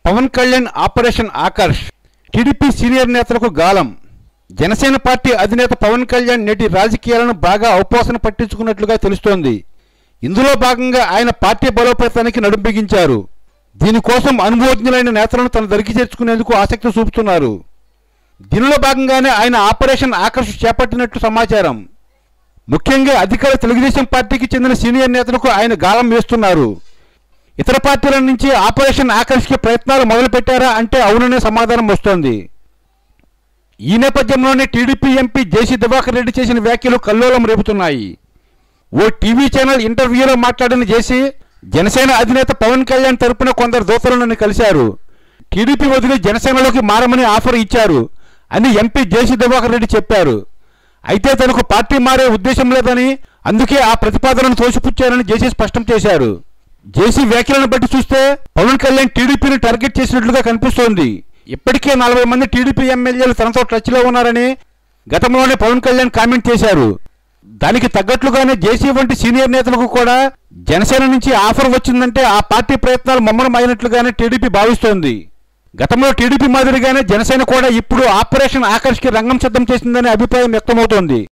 Pawan Kalyan operation Akarsh TDP senior నేతలకు గాలం Janasena party అధినేత పవన్ కళ్యాణ్ నేటి రాజకీయాలను బాగా ఔపోసన పట్టించుకున్నట్లుగా తెలుస్తోంది ఇందులో భాగంగా ఆయన పార్టీ బలోపేతానికి నడుం బిగించారు దీనికోసం అనుభవజ్ఞులైన నేతలను తన దరికి చేర్చుకునేందుకు ఆసక్తి చూపుతున్నారు దీనిలో భాగంగానే ఆయన ఆపరేషన్ ఆకర్ష్ చేపట్టినట్లు సమాచారం ముఖ్యంగా అధికార తెలుగుదేశం పార్టీకి చెందిన సీనియర్ నేతలకు ఆయన గాలం వేస్తున్నారు ఇతర పార్టీల నుంచి ఆపరేషన్ ఆకర్ష్కి ప్రయత్నాలు మొదలుపెట్టారా అంటే అవుననే సమాధానం వస్తోంది ఈ నేపథ్యంలోనే TDP MP JC Diwakar Reddy చేసిన వ్యాఖ్యలు కల్లోలం రేపుతున్నాయి ఓ టీవీ ఛానల్ ఇంటర్వ్యూలో మాట్లాడిన జేసీ జనసేన అధినేత పవన్ కళ్యాణ్ తరపున కొందరు దోతలు నన్ను కలిశారు టీడీపీ వదిలి జనసేనలోకి మారమని ఆఫర్ ఇచ్చారు అని ఎంపీ జేసీ దివాకర్ రెడ్డి చెప్పారు అయితే తనకు పార్టీ మారే ఉద్దేశం లేదని అందుకే ఆ ప్రతిపాదనను తోసిపుచ్చారని జేసీ స్పష్టం చేశారు జేసీ వ్యాఖ్యలను బట్టి చూస్తే పవన్ కళ్యాణ్ టీడీపీని టార్గెట్ చేసినట్లుగా కనిపిస్తోంది ఇప్పటికే నలభై మంది టీడీపీ ఎమ్మెల్యేలు తనతో టచ్లో ఉన్నారని గతంలోనే పవన్ కళ్యాణ్ కామెంట్ చేశారు దానికి తగ్గట్లుగానే జేసీ వంటి సీనియర్ నేతలకు కూడా జనసేన నుంచి ఆఫర్ వచ్చిందంటే ఆ పార్టీ ప్రయత్నాలు మమ్మనం అయినట్లుగానే టీడీపీ భావిస్తోంది గతంలో టీడీపీ మాదిరిగానే జనసేన కూడా ఇప్పుడు ఆపరేషన్ ఆకర్ష్కి రంగం సిద్ధం చేసిందనే అభిప్రాయం వ్యక్తమవుతోంది